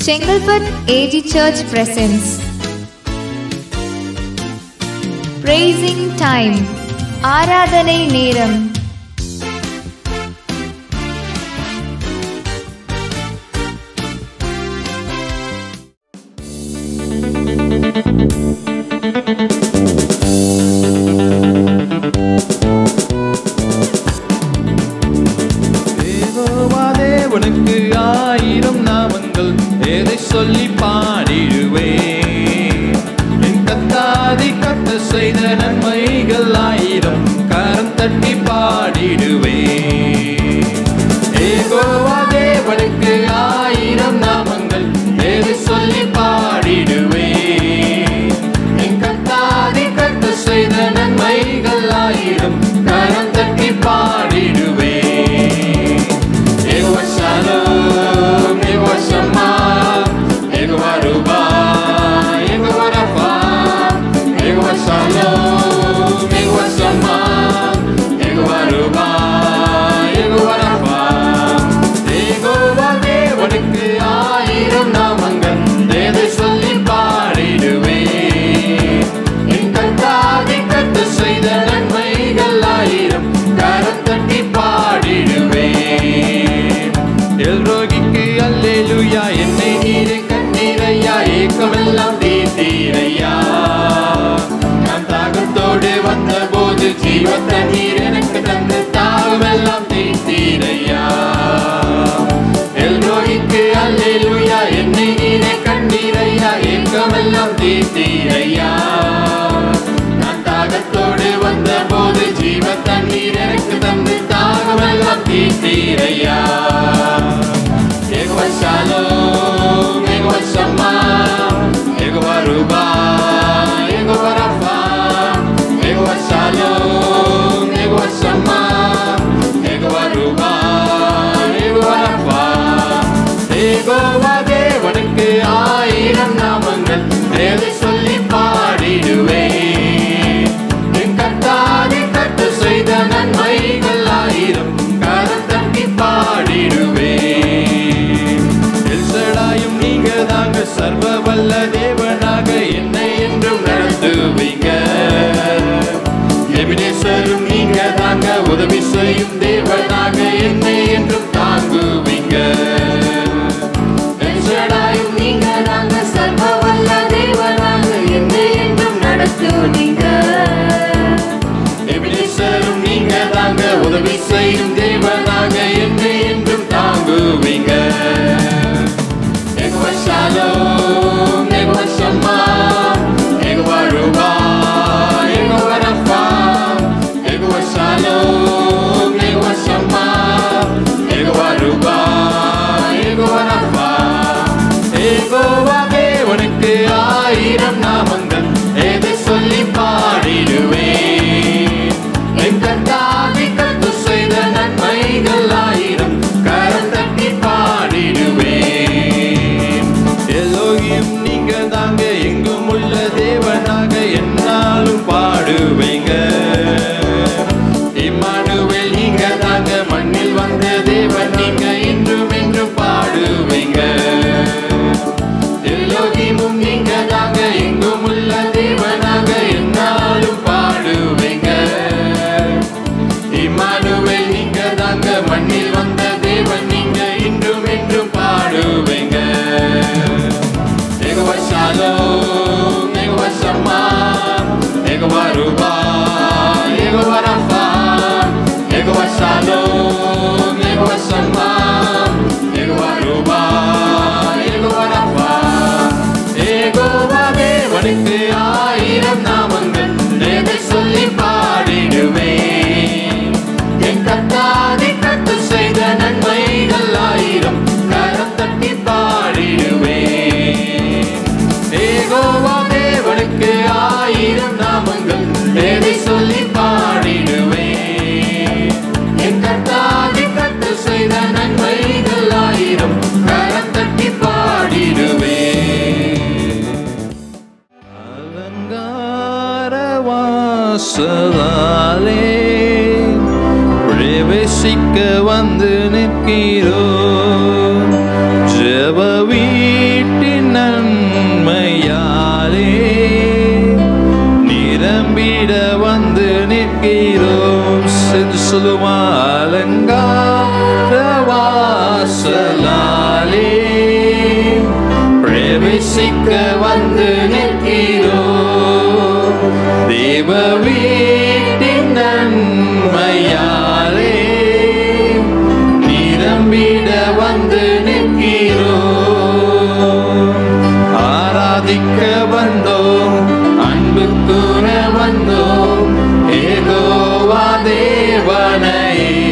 Chengalpet AG Church presents Praising Time ஆராதனை நேரம் தேவா தேவனுக்கு ஆயிரம் நாமங்கள் எதை சொல்லி பாடிடுவேன் என் கத்தாதி கத்த செய்த நன்மைகள் ஆயிரம் கரம் தட்டி பாடிடுவேன் ஏகோவா தேவனுக்கு ஆயிரம் நாமங்கள் எதை சொல்லி பாடிடுவேன் என் கத்தாதி கத்த செய்த நன்மைகள் ஆயிரம் கரம் தட்டி பாடிடுவேன் Ego Shalom, Ego Shama, Ego Aruba, Ego Arafa, Ego Shalom, Ego Shama, Ego Aruba, Ego Arafa, Ego தேவனுக்கு ஆயிரம் நாமங்கள் எதை சொல்லி பாடிடுவேன் என் கத்தாதி கத்து செய்த நன்மைகள் ஆயிரம் கரம் தட்டி பாடிடுவேன் எல்ரோகிக்கு அல்லேலுயா என்னை நீரை கண்ணீரையா ஏக்கமெல்லாம் தீர்த்தீரையா நான் தாகத்தோடு வந்த போது ஜீவ தண்ணீர் எனக்கு தந்து தாகமெல்லாம் தீர்த்தீரையா எல்ரோகிக்கு அல்லேலுயா என்னை நீரை கண்ணீரையா ஏக்கமெல்லாம் தீர்த்தீரையா நான் தாகத்தோடு வந்த போது ஜீவ தண்ணீர் எனக்கு தந்து தாகமெல்லாம் தீர்த்தீரையா Ego Shalom, Ego Shama, Ego Aruba, Ego Arafa, Ego Shalom, Ego Shama, Ego Aruba, Ego Arafa, Ego தேவனுக்கு ஆயிரம் நாமங்கள் எதை சொல்லி பாடிடுவேன் என் கத்தாதி கட்டு செய்த நன்மைகள் ஆயிரம் கரம் தட்டி பாடிடுவேன் எல்சடாயும் நீங்க தாங்க சர்வ வல்ல தேவனாக என்னை என்றும் நடத்துவீங்க எபினேசரும் நீங்க தாங்க உதவி செய்யும் தேவனாக என்னை என்றும் தாங்குவீங்க எல்சடாயும் நீங்க தாங்க சர்வ வல்ல தேவனாக என்னை என்றும் நடத்துவீங்க எபினேசரும் நீங்க தாங்க உதவி செய்யும் தேவனாக என்னை என்றும் தாங்குவீங்க Ego Shalom, Ego Shama, Ego Aruba, Ego Arafa, Ego Shalom, Ego Shama, Ego Aruba, Ego Arafa, Ego தேவனுக்கு ஆயிரம் நாமங்கள் எதை சொல்லி பாடிடுவேன் என் கத்தாதி கத்து செய்த நன்மைகள் ஆயிரம் கரம் தட்டி பாடிடுவேன் எல்லோயும் நீங்க தாங்க எங்கும் உள்ள தேவனாக என்னாலும் பாடுவீங்க இம்மானுவேல் நீங்க தாங்க மண்ணில் வந்த தேவன் நீங்க என்றும் என்றும் பாடுவீங்க எல்லோகிமும் நீங்க தாங்க எங்கும் உள்ள தேவனாக என்னாலும் பாடுவீங்க இம்மானுவேல் நீங்க தாங்க மண்ணில் வந்த தேவன் நீங்க இன்றும் என்றும் பாடுவீங்க Ego Shalom, Ego Shama, Ego Aruba, Ego Arafa, Ego Shalom, Ego Shama, Ego Aruba, Ego Arafa, Ego தேவனுக்கு ஆயிரம் நாமங்கள் எதை சொல்லி பாடிடுவேன் என் கத்தாதி கத்து செய்த நன்மைகள் ஆயிரம் கரம் தட்டி பாடிடுவேன் ஏகோவா தேவனுக்கு ஆயிரம் நாமங்கள் எதை சொல்லி பாடிடுவேன் என் கத்தாதி கத்து செய்த நன்மைகள் ஆயிரம் கரம் தட்டி பாடிடுவேன் அலங்கார வாசலாலே பிரவேசிக்க வந்து நிற்கிறோம் ஜெப வீடு சொல்லுமா அலங்கார வாசலாலே பிரவேசிக்க வந்து நிற்கிறோ தேவ வீட்டின் நன்மையாலே நிரம்பிட வந்து நிற்கிறோ ஆராதிக்க வந்தோம் அன்பு கூற வந்தோம் ஏகோவா தேவனை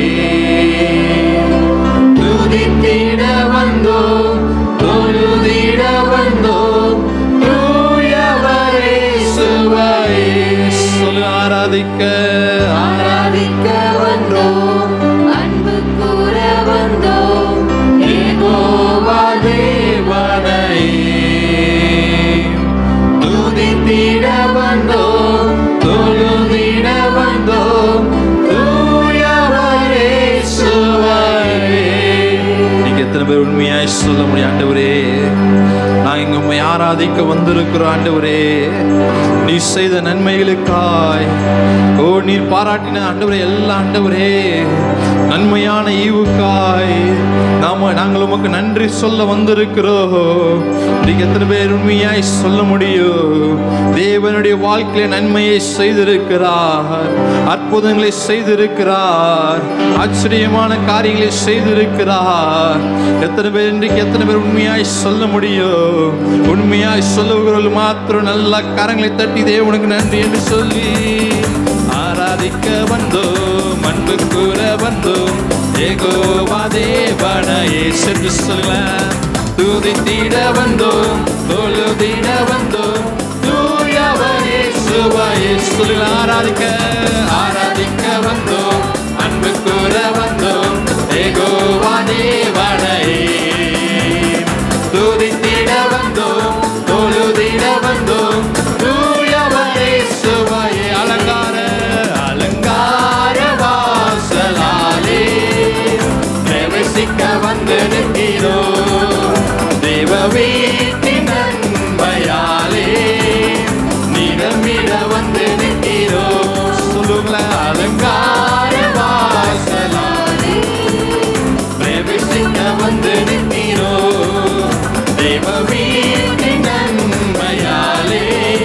துதித்திட வந்தோம் தொழுதிட வந்தோம் தூயவரே சுவை சொல்லு ஆராதிக்க ஆராதிக்க வந்தோம் அன்பு கூற வந்தோம் ஏகோவா தேவனை துதித்திட வந்தோம் தொழுதிட வந்தோம் தூயவரே சுவை நீங்க எத்தனை பேர் உண்மையாய் சொல்ல முடியும் ஆண்டவரே நான் இங்க உண்மை ஆராதிக்க வந்திருக்கிறோம் ஆண்டவரே நீ செய்த நன்மைகளுக்காய் ஓ நீர் பாராட்டின ஆண்டவரே எல்லா ஆண்டவரே நன்மையான ஈவுக்காய் நாம நாங்கள் உமக்கு நன்றி சொல்ல வந்திருக்கிறோம் நீங்க எத்தனை பேர் உண்மையாய் சொல்ல முடியும் தேவனுடைய வாழ்க்கையில நன்மையை செய்திருக்கிறார் அற்புதங்களை செய்திருக்கிறார் ஆச்சரியமான காரியங்களை செய்திருக்கிறார் எத்தனை பேர் இன்றைக்கு எத்தனை பேர் உண்மையாய் சொல்ல முடியும் உண்மையாய் சொல்லுகிறவர்கள் மாத்திரம் நல்ல கரங்களை தட்டி தேவனுக்கு நன்றி என்று சொல்லி ஆராதிக்க வந்தோம் அன்பு கூற வந்தோம் ஏகோவா தேவனையே சென்று சொல்லலாம் துதித்திட வந்தோம் தொழுதிட வந்தோம் தூயவரே சுவையே சொல்லலாம் ஆராதிக்க ஆராதிக்க வந்தோம் அன்பு கூற வந்தோம் ஏகோவா தேவனையே துதித்திட வந்தோம் தொழுதிட வந்தோம் தூயவரே சுவையே அலங்கார அலங்கார வாசலாலே பிரவேசிக்க வந்து நிற்கிறோ தேவ வீட்டின் நன்மையாலே நிரம்பிட வந்து நிற்கிறோ சொல்லுங்களேன் அலங்கார வாசலாலே பிரவேசிக்க வந்து நிற்கிறோ தேவ வீட்டின் நன்மையாலே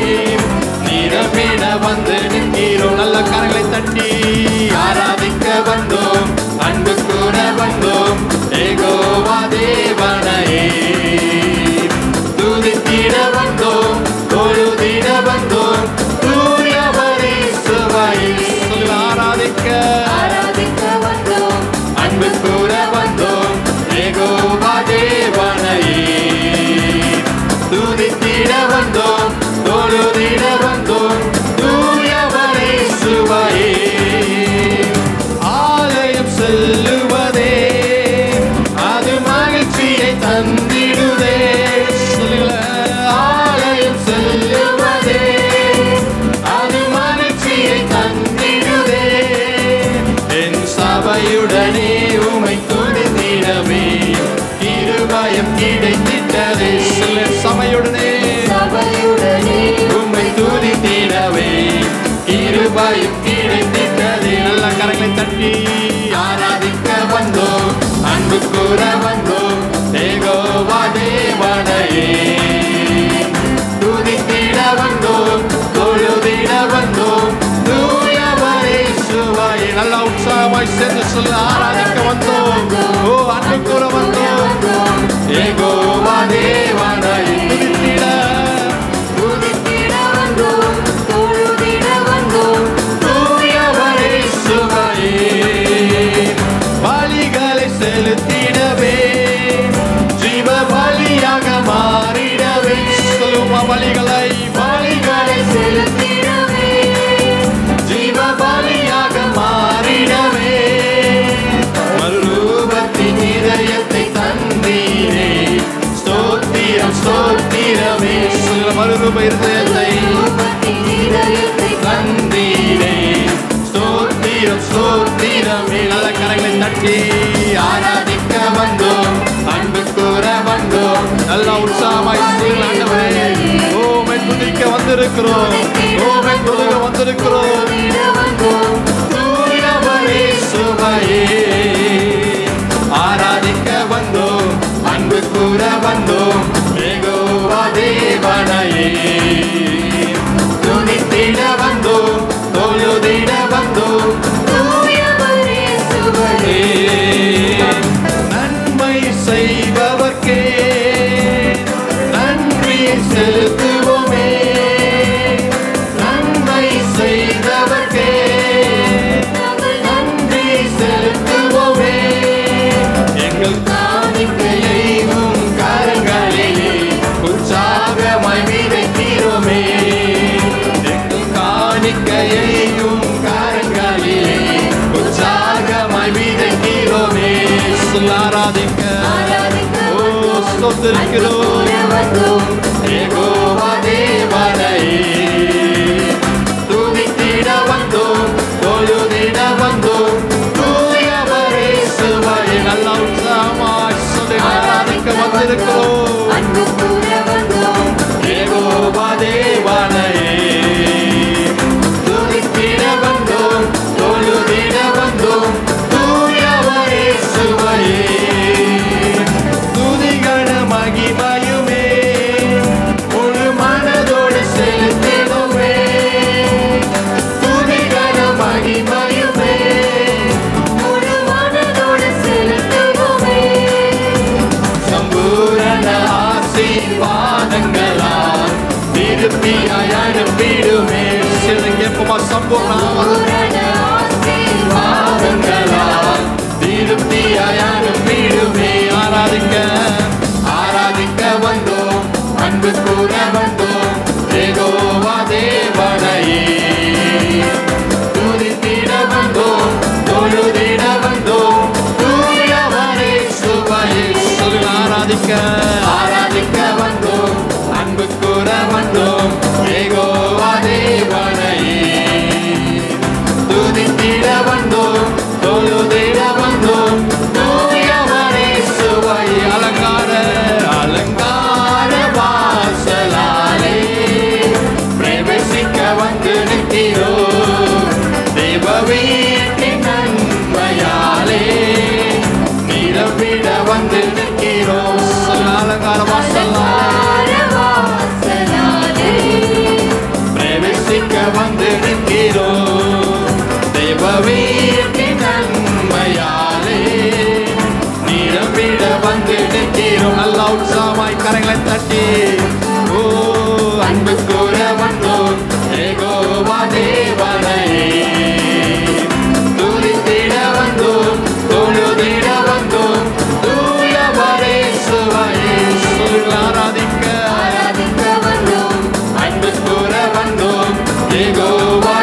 நிரம்பிட வந்து நிற்கிறோ நல்ல கரங்களை தட்டி ஆராதிக்க வந்தோம் அன்பு கூற வந்தோம் ஏகோவா தேவனையே துதித்திட வந்தோம் தொழுதிட வந்தோம் தூயவரே சுவையை சொல்லு ஆராதிக்க ஆராதிக்க வந்தோம் அன்பு கூற வந்தோம் ஏகோவா தேவனையே துதித்திட வந்தோம் தொழுதிட வந்தோம் தூயவரே சுவையே ஆலயம் செல்லுவதே அது மகிழ்ச்சியை தந்திடுதே சொல்லுங்களேன். ஆலயம் செல்லுவதே அது மகிழ்ச்சியை தந்திடுதே என் சபையுடனே உமை துதித்திடவே இருபயம் கிடைத்திட்டதே சில சபையுடனே சபையுடனே உம்மை துதித்திடவே இருபயம் கிடைத்திட்டதே நல்ல கரங்களை தட்டி ஆராதிக்க வந்தோம் அன்பு கூற வந்தோம் ஏகோவா தேவனையே துதித்திட வந்தோம் தொழுதிட வந்தோம் தூயவரே சுவையே நல்ல உற்சாகமாய் சேர்ந்து சொல்ல ஆராதிக்க வந்தோம் ஓ அன்பு கூற வந்தோம் ஏகோவா தேவனையே துதித்திட துதித்திட வந்தோம் தொழுதிட வந்தோம் தூயவரே சுவையே பலிகளை செலுத்திடவே ஜீவ பலியாக மாறிடவே சொல்லுமா பலிகளை பலிகளை செலுத்திடவே ஜீவ பலியாக மாறிடவே மறுரூபத்தின் இதயத்தை தந்தீரே ஸ்தோத்திரம் ஸ்தோத்திரமே சொல்ல மறுரூப இருதயத்தை ரூபத்தின் இதயத்தை தந்தீரே ஸ்தோத்திரம் ஸ்தோத்திரமே நல்ல கரங்களை தட்டி ஆராதிக்க வந்தோம் அன்பு கூற வந்தோம் நல்ல உற்சாகமாய் சொல்லுங்கள் ஆண்டவரே ஓமை துதிக்க வந்திருக்கிறோம் ஓமை துதிக்க வந்திருக்கிறோம் தொழுதிட வந்தோம் தூயவரே சொல்ல ஆராதிக்க ஓ ஸ்தோத்திரிக்கிறோம் ஏகோவா தேவனையே துதித்திட வந்தோம் தொழுதிட வந்தோம் தூயவரே சிலுவையை நல்ல உற்சாகமாய் சொல்லி ஆராதிக்க வந்திருக்கிறோம் ஏகோவா தேவனையே துதித்திட வந்தோம் தொழுதிட வந்தோம் தூயவரே சிலுவையே துதிகண மகிமையுமே முழு மனதோடு செலுத்திடுமே துதிகண மகிமையுமே சம்பூரண ஆசீர்வாதங்களால் திருப்பியாய் அனுப்பிடுமே சிலங்க எப்பமா சம்பூர்ண ஆசீர்வாதங்களால் திருப்தியாய் அனுப்பிடுமே ஆராதிக்க ஆராதிக்க வந்தோம் அன்பு கூற வந்தோம் ஏகோவா தேவனையே துதித்திட வந்தோம் தொழுதிட வந்தோம் தூயவரே சுவையை சொல்லி ஆராதிக்க ஆராதிக்க வந்தோம் அன்பு கூற வந்தோம் ஏகோவா தேவனையே துதித்திட வந்தோம் தொழுதிட வந்தோம் தூயவரே சுவை அலங்கார அலங்கார வாசலாலே பிரவேசிக்க வந்து நிற்கிறோம் தேவ வீட்டின் நன்மையாலே நிரம்பிட வந்து நிற்கிறோம் சொல்ல அலங்கார வாசலாலே பிரவேசிக்க வந்து நிற்கிறோம் தேவ வீட்டின் நன்மையாலே நிரம்பிட வந்து நிற்கிறோம் நல்லா உற்சாகமாய் கரங்களை தட்டி ஓ அன்பு கூற வந்தோம் ஏகோவா தேவனையே துதித்திட வந்தோம் தொழுதிட வந்தோம் தூயவரே சுவையே சொல்ல ஆராதிக்க அன்பு கூற வந்தோம் ஏகோவா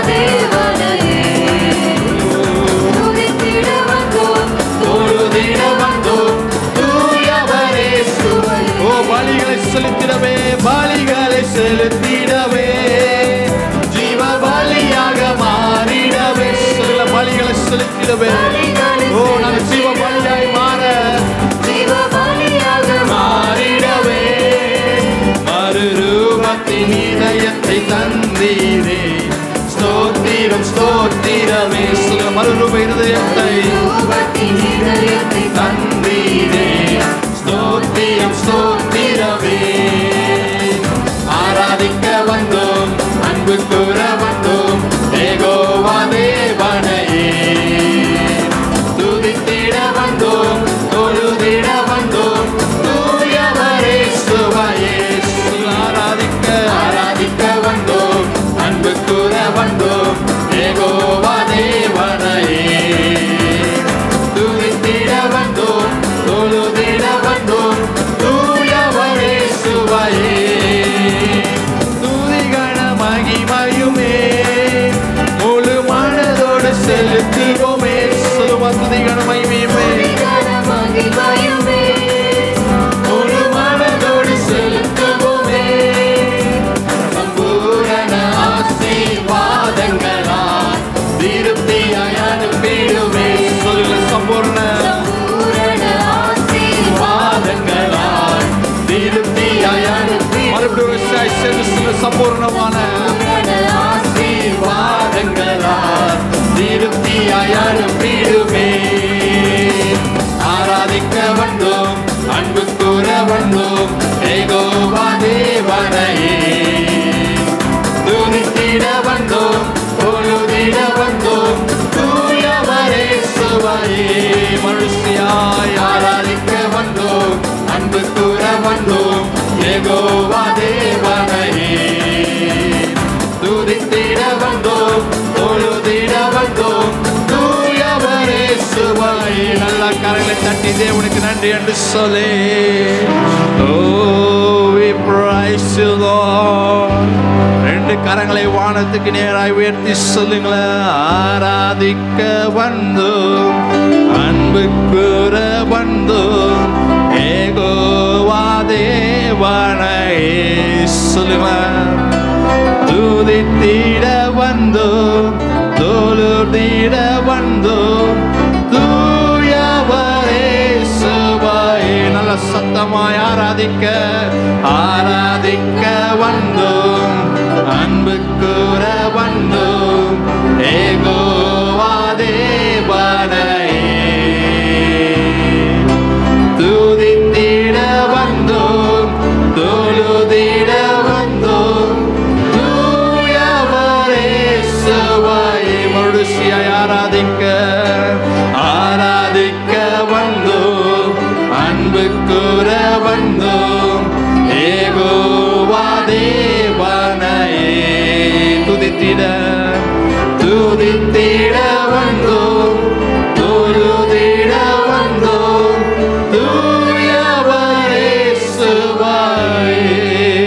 தொழுதிட வந்தோம் தூயவரே சுவையே ஓ பலிகளை செலுத்திடவே பலிகளை செலுத்திடவே ஜீவ பலியாக மாறிடவே சொல்ல பலிகளை செலுத்திடவே ஓ நாங்கள் ஜீவ பலியாய் மாற மாறிடவே மறுரூபத்தின் இதயத்தை தந்தீரே ஸ்தோத்திரம் ஸ்தோத்திரமே சொல்ல மறுரூப இருதயத்தை தந்தீரே ஸ்தோத்திரம் ஸ்தோத்திரமே ஆராதிக்க வந்தோம் அன்பு கூற வந்தோம் ஏகோவா தேவனையே துதித்திட வந்தோம் தொழுதிட வந்தோம் தூயவரே சுவையே ஆராதிக்க ஆராதிக்க வந்தோம் அன்பு கூற வந்தோம் ஏகோவா தேவனையே துதித்திட வந்தோம் தொழுதிட வந்தோம் தூயவரே சுவையே துதிகண மகிமையுமே முழு மனதோடு செலுத்துவோமே சொல்லுவா துதிகண மகிமையுமே முழு மனதோடு செலுத்துவோமே சம்பூரண ஆசீர்வாதங்களால் திருப்தியாய் அனுப்பிடுவே சொல்லுங்க சம்பூர்ண வாதங்களால் திருப்தியாய் அனுப்பி மறுபடியும் ஒரு சாய் சென்று சொல்ல சம்பூர்ணமான ஆசீர்வாதங்களால் திருப்தியாய் அனுப்பிடுவே ஆராதிக்க வந்தோம் அன்பு கூற வந்தோம் ஏகோவா தேவனையே துதித்திட வந்தோம் பொழுதிட வந்தோம் தூயவரே சுவையே மனுஷியாய் ஆராதிக்க வந்தோம் அன்பு கூற வந்தோம் ஏகோவா தேவனையே துதித்திட வந்தோம் தொழுதிட வந்தோம் தூயவரே சுவையே நல்ல கரங்களை தட்டி தேவனுக்கு நன்றி என்று சொல்லி Oh, we praise you, Lord. And ரெண்டு கரங்களை வானத்துக்கு நேராய் உயர்த்தி சொல்லுங்களேன் ஆராதிக்க வந்தோம் அன்பு கூற வந்தோம் ஏகோவா தேவனை சொல்லுங்களேன் துதித்திட வந்தோம் தொழுதிட வந்தோம் தூயவரே சுவாய் நல்ல சத்தமாய் ஆராதிக்க ஆராதிக்க வந்தோம் அன்பு கூற வந்தோம் ஏகோவா தேவனை துதித்திட வந்தோம் தொழுதிட வந்தோம் தூயவரே சுவாய் முழுசியாய் ஆராதிக்க ஆராதிக்க வந்தோம் அன்பு கூற வந்தோம் ஏகோவா தேவனையே துதித்திட துதித்திட வந்தோம் தொழுதிட வந்தோம் தூயவரே சுவாயே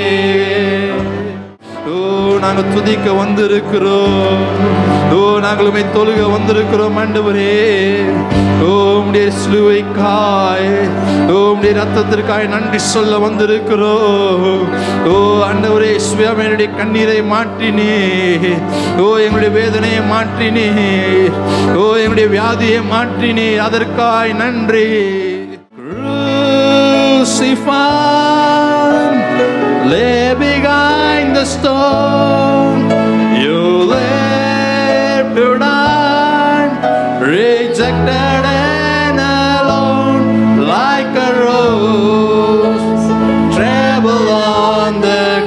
ஓ நாங்கள் துதிக்க வந்திருக்கிறோம் ஓ நாங்கள் உமை தொழுக வந்திருக்கிறோம் ஆண்டவரே ஓ உம்முடைய சிலுவைக்காய் ஓ உம்முடைய ரத்தத்திற்காய் நன்றி சொல்ல வந்திருக்கிறோம் ஓ ஆண்டவரே சுயம் என்னுடைய கண்ணீரை மாற்றினே ஓ எங்களுடைய வேதனையை மாற்றினே ஓ எங்களுடைய வியாதியை மாற்றினே அதற்காய் நன்றி Crucified, lay behind the stone. You left to die, rejected and alone, like a rose, travel on the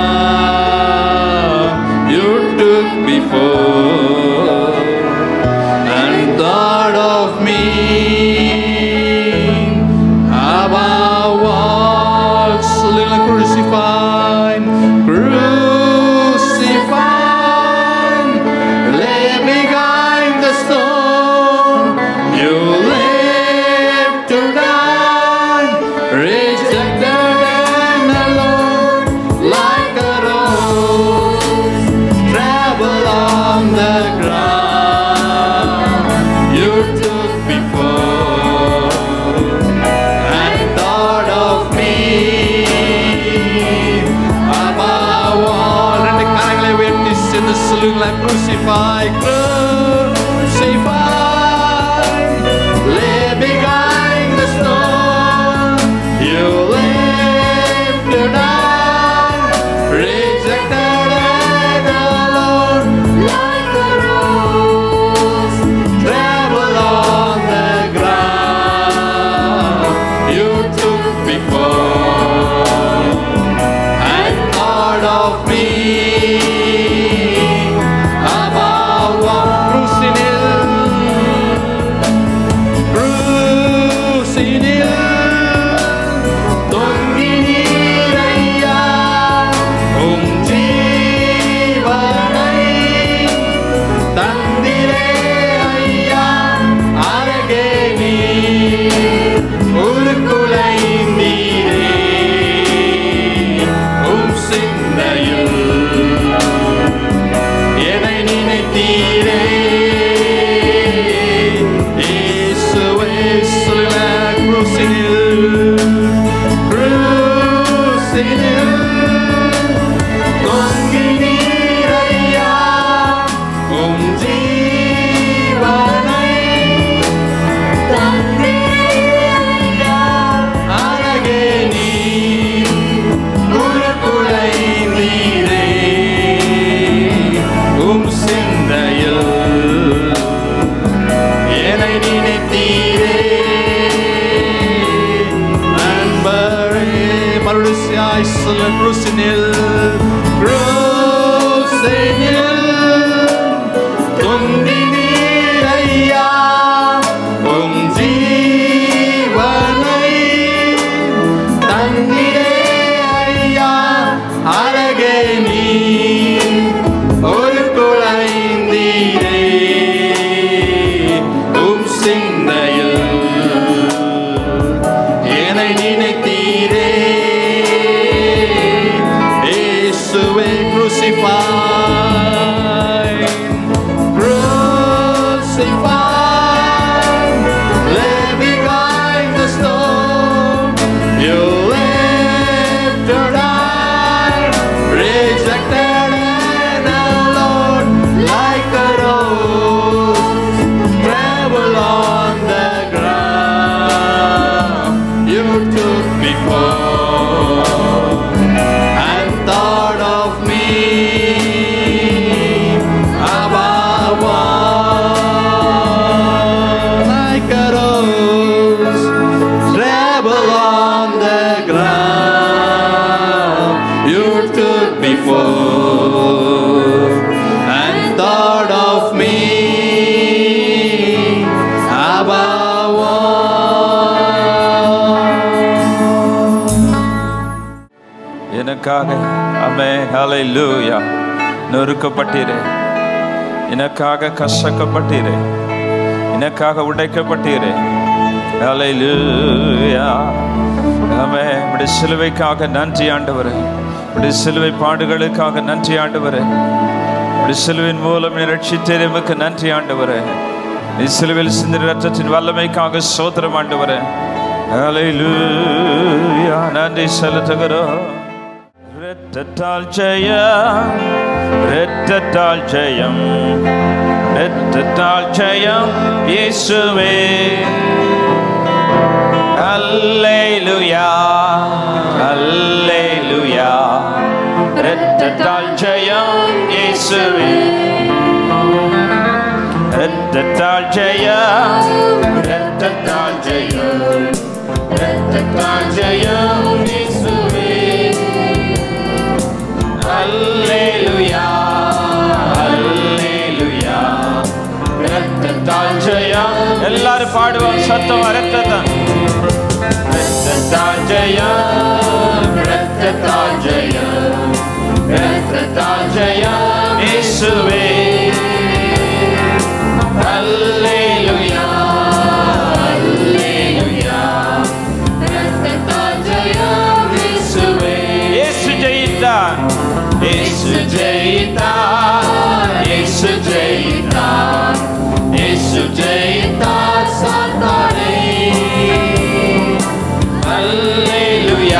ground. You took before and thought of me above all little crucified crucified lay behind the stone you live to die rejected and alone like a rose travel on the ground you took before and thought of me above all ரெண்டு கரங்களை உயர்த்தி சென்று சொல்லுங்களேன் crucify crucify lay behind the stone you live to die rejected and alone like a rose travel on the ground you took before and thought of me above all crucinil crucinil தொங்கினீரையா உம் ஜீவனை தந்திரே ஐயா அழகே நீ ஒரு குலை நீரே உம் சிந்தையில் என்னை நினைத்தீரே இயேசுவே சொல்லுங்க குருசினில் குருசினில் தொங்கினீரையா உம் ஜீவனை தந்தீரையா அழகே நீ குலகுலை நீரே உம் சிந்தையில் என்னை நினைத்தீரே நண்பரே மறுசியாய் சொல்ல குருசினில் குருசினில் தொந்தி நீரையா உம் ஜீவனை தந்திரே ஐயா அழகே நீ ஒரு குழந்தைரே உம் சிந்தையில் என்னை நினைத்தீரே இயேசுவே crucified You lifted high, rejected and alone, like a rose, travel on the ground. You took me home and thought of me above all, like a rose, travel on the ground. You took me forth and thought of me above all. எனக்காக அமே ஹalleluya நொறுக்கப்பட்டீரே எனக்காக கசக்கப்பட்டீரே எனக்காக உடைக்கப்பட்டீரே ஹalleluya ஆமே உடைய சிலுவைக்காக நன்றி ஆண்டவரே உடைய சிலுவை பாடுகளுக்காக நன்றி ஆண்டவரே உடைய சிலுவின் மூலம் நீ ரட்சித்தீர் எமக்கு நன்றி ஆண்டவரே நீ சிலுவையில் சிந்தின ரத்தத்தின் வல்லமைக்காக சோதரம் ஆண்டவரே ஹalleluya நன்றி செலுத்துகிறோம் இரத்தத்தால் ஜெயம் இரத்தத்தால் ஜெயம் இரத்தத்தால் ஜெயம் இயேசுவே அல்லேலூயா அல்லேலூயா இரத்தத்தால் ஜெயம் இயேசுவே இரத்தத்தால் ஜெயம் இரத்தத்தால் ஜெயம் இரத்தத்தால் ஜெயம் இயேசுவே அல்லேலூயா அல்லேலூயா இரத்தத்தால் ஜெயம் எல்லாரும் பாடுவோம் சத்தம் இரத்தத்தான் இரத்தத்தால் ஜெயம் இரத்தத்தால் ஜெயம் இரத்தத்தால் ஜெயம் இயேசுவே அல்லேலூயா அல்லேலூயா இரத்தத்தால் ஜெயம் இயேசுவே இயேசு ஜெயித்தார் இயேசு ஜெயித்தார் இயேசு ஜெயித்தார் இயேசு ஜெயித்தார் சாத்தானை அல்லேலூயா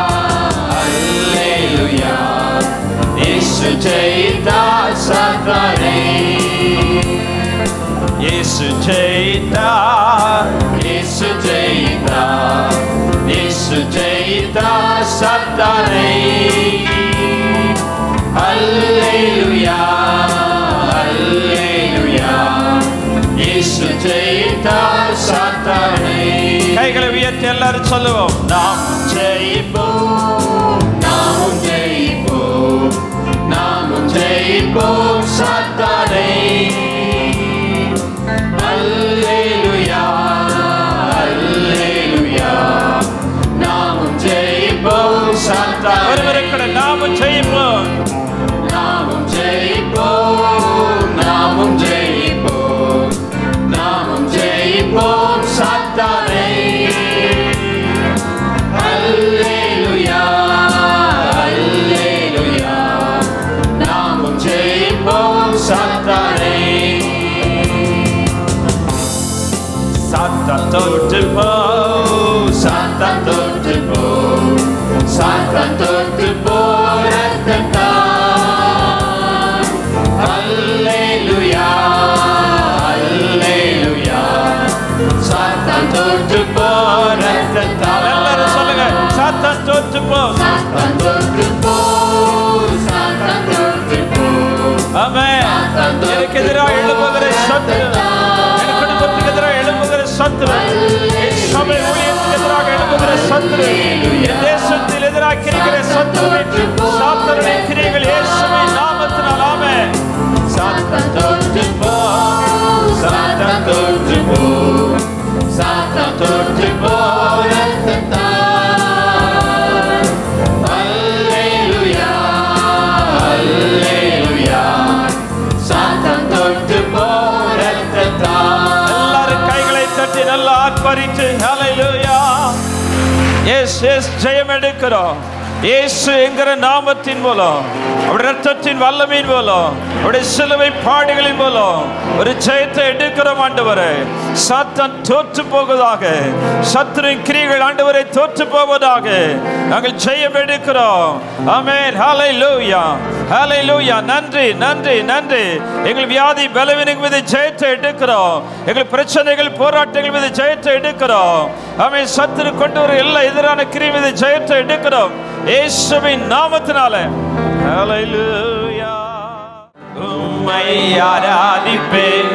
அல்லேலூயா இயேசு ஜெயித்தார் சாத்தானை இயேசு ஜெயித்தார் இயேசு ஜெயித்தார் இயேசு ஜெயித்தார் சாத்தானை அல்லேலூயா அல்லேலூயா இயேசு ஜெயித்தார் சாத்தானை கைகளை உயர்த்தி எல்லாரும் சொல்லுவோம் நாம் ஜெயிப்போம் நாமும் ஜெயிப்போம் நாமும் ஜெயிப்போம் சாத்தானை அல்லேலூயா அல்லேலூயா நாமும் ஜெயிப்போம் சாத்தானை ஒருவருக்கூட நாமும் ஜெயிப்போம் நாமும் ஜெயிப்போம் நாமும் ஜெயிப்போம் நாமும் ஜெயிப்போம் சாத்தானை அல்லேலூயா அல்லேலூயா நாமும் ஜெயிப்போம் சாத்தானை சாத்தான் தோற்று போ சாத்தான் தோற்று போ சாத்தான் தோற்று போ ரத்தத்தான். அல்லேலூயா அல்லேலூயா சாத்தான் தோற்று போ ரத்தத்தால். எல்லாரும் சொல்லுங்க சாத்தான் தோற்று போ சாத்தான் தோற்று போ சாத்தான் தோற்று போ ஆமென் எனக்கு எதிராக எழுப்புகிற சத்துரு என் குடும்பத்துக்கு எதிராக எழுப்புகிற சத்துரு என் சபை ஊழியத்துக்கு எதிராக எழுப்புகிற சத்துரு என் தேசத்தில் எதிராக இருக்கிற சத்துருவின் சாத்தனுடைய கிரியைகள் இயேசுவின் நாமத்தினால் ஆமென் சாத்தான் தோற்று போ சாத்தான் தோற்று போ சாத்தான் தோற்று போ ரத்தத்தால். அல்லேலூயா அல்லேலூயா சாத்தான் தொட்டு போரத்தான் எல்லாரும் கைகளை தட்டி நல்லா ஆர்ப்பரித்து ஹalleluya எஸ் எஸ் ஜெயம் எடுக்கிறோம் இயேசு என்கிற நாமத்தின் மூலம் அவருடைய ரத்தத்தின் வல்லமையின் மூலம் அவருடைய சிலுவை பாடுகளின் மூலம் ஒரு ஜெயத்தை எடுக்கிறோம் ஆண்டவரே சாத்தான் தோற்று போவதாக சத்துருவின் கிரிகள் ஆண்டவரை தோற்று போவதாக நாங்கள் ஜெயம் எடுக்கிறோம் ஆமென் ஹalleluya ஹalleluya நன்றி நன்றி நன்றி எங்கள் வியாதி பலவீனங்கள் மீது ஜெயத்தை எடுக்கிறோம் எங்கள் பிரச்சனைகள் போராட்டங்கள் மீது ஜெயத்தை எடுக்கிறோம் ஆமென் சத்துரு கொண்டு வர எல்லா எதிரான கிரி மீது ஜெயத்தை எடுக்கிறோம் இயேசுவின் நாமத்தினால ஹalleluya உம்மை ஆராதிப்பேன்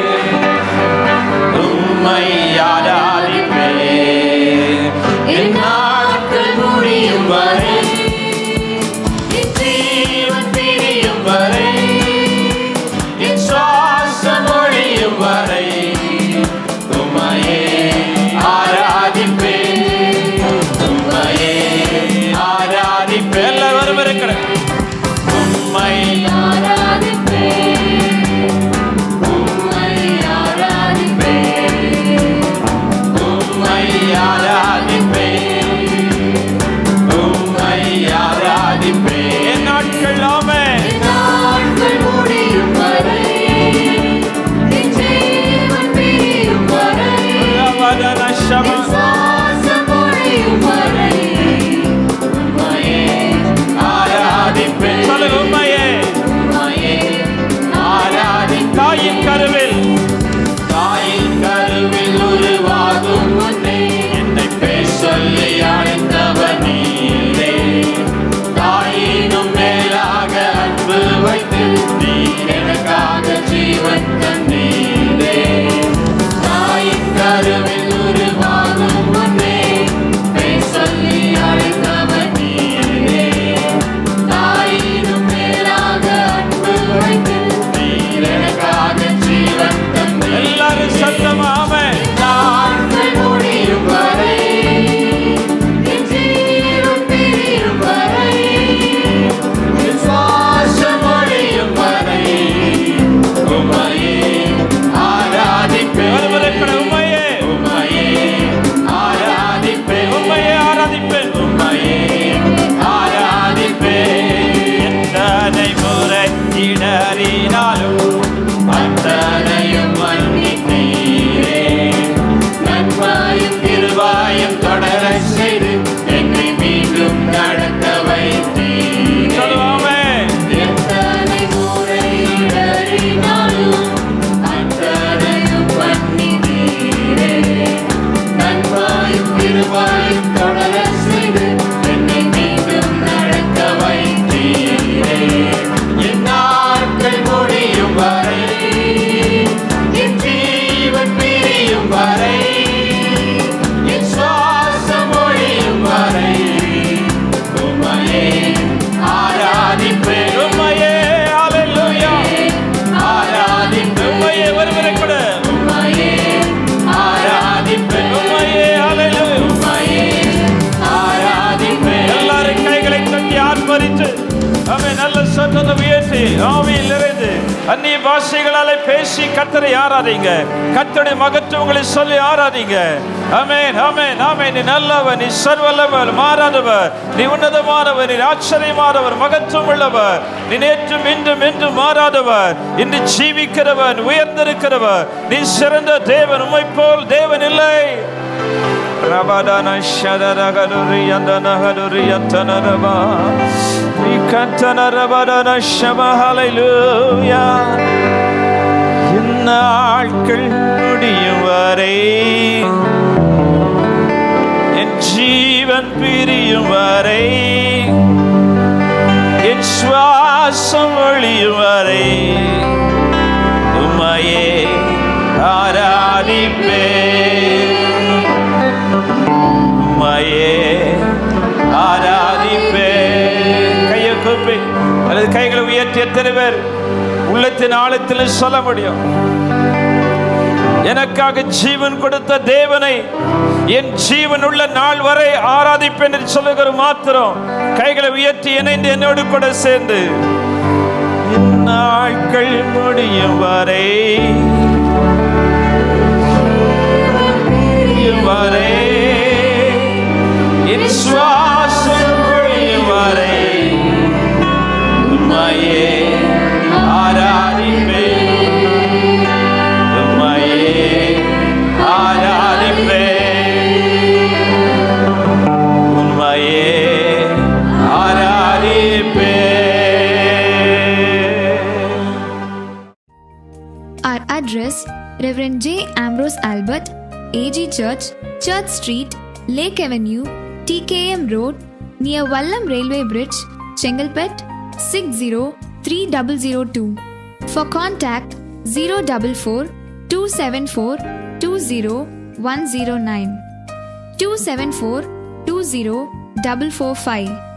உம்மை ஆராதிப்பேன் என் நாட்கள் முடியும் வரை என் ஜீவன் பிரியும் வரை என் சுவாசம் ஒழியும் வரை உம்மையே ஆராதிப்பேன் உம்மையே ஆராதிப்பேன் எல்லாரும் இருக்கிற உம்மை உம்மை ஆராதிப்பேன் உம்மை ஆராதிப்பேன் என் நாட்கள் ஆமே ரவதன சம ஆராதிப்பேன் சொல்லுங்க உம்மையே ஆராதிப்பேன் தாயின் கருவில் தாயின் கருவில் உருவாகும் முன்னே என்னை பேர் சொல்லி அழைத்தவர் நீரே தாயினும் மேலாக அன்பு வைத்து நீர் எனக்காக ஜீவன் தந்தீரே தாயின் கருவில் உருவாகும் முன்னே பேர் சொல்லி அழைத்தவர் நீரே தாயினும் மேலாக அன்பு வைத்து நீர் எனக்காக ஜீவன் தந்தீரே எல்லாரும் சத்தமாம நாட்கள் முடியும் வரை என் சுவாசம் ஒழியும் வரை உம்மையே ஆராதிப்பேன் ஒருவருக்கிற உம்மையே உம்மையே ஆராதிப்பேன் உம்மையே ஆராதிப்பேன் உம்மையே ஆராதிப்பேன் எத்தனை முறை இடறினாலும் அத்தனையும் மன்னித்தீரே நன்மாயும் திருவாயும் தொடர செய்து என்னை மீண்டும் நடக்க வைத்தீரே சொல்லுவாமே எத்தனை முறை இடறினாலும் அத்தனையும் பண்ணினீரே. நன்மாயும் கிருபையும் தொடரச் செய்து என்னை மீண்டும் நடக்க வைத்தீரே. என் நாட்கள் முடியும் வரை, என் ஜீவன் பிரியும் வரை, என் சுவாசம் ஒழியும் வரை, உம்மையே ஆராதிப்பேன் உம்மையே ஹalleluya ஆராதிப்பேன் உம்மையே ஒருவரை கூட உம்மையே ஆராதிப்பேன் உம்மையே ஹalleluya உம்மையே ஆராதிப்பேன் எல்லாரும் கைகளை தட்டி ஆர்ப்பரித்து அவை நல்ல சத்தத்தை உயர்த்தி ஆவியில் நிறைந்து அந்நிய பாஷைகளாலே பேசி கத்தரை ஆராதிங்க கத்தருடைய மகத்துவங்களை சொல்லி ஆராதிங்க ஆமென் ஆமென் ஆமென் நீ நல்லவர் நீ சர்வல்லவர் மாறாதவர் நீ உன்னதமானவர் நீ ஆச்சரியமானவர் மகத்துவம் உள்ளவர் நீ நேற்றும் இன்றும் என்றும் மாறாதவர் இன்று ஜீவிக்கிறவர் உயர்ந்திருக்கிறவர் நீ சிறந்த தேவன் உம்மை போல் தேவன் இல்லை Rabadana Shadaragaduri Yandanahaduri Yatanaraba Ikantana Rabadana Shama Hallelujah இந்நாட்கள் முடியும் வரை என் ஜீவன் பிரியும் வரை என் சுவாசம் ஒழியும் வரை உம்மையே ஆராதிப்பேன் உம்மையே ஆராதிப்பே கையை கூப்பி அல்லது கைகளை உயர்த்தி எத்தனை பேர் உள்ளத்தின் ஆழத்தில் சொல்ல முடியும் எனக்காக ஜீவன் கொடுத்த தேவனை என் ஜீவன் உள்ள நாள் வரை ஆராதிப்பேன் என்று சொல்லுகிற மாத்திரம் கைகளை உயர்த்தி இணைந்து என்னோடு கூட சேர்ந்து இந்நாட்கள் முடியும் வரை முடியும் வரை என் சுவாசம் ஒழியும் வரை Address Reverend J. Ambrose Albert, AG Church, Church Street, Lake Avenue, TKM Road, near Wallam Railway Bridge, Chengalpet 60302. For contact 044 274 20109 274 20 445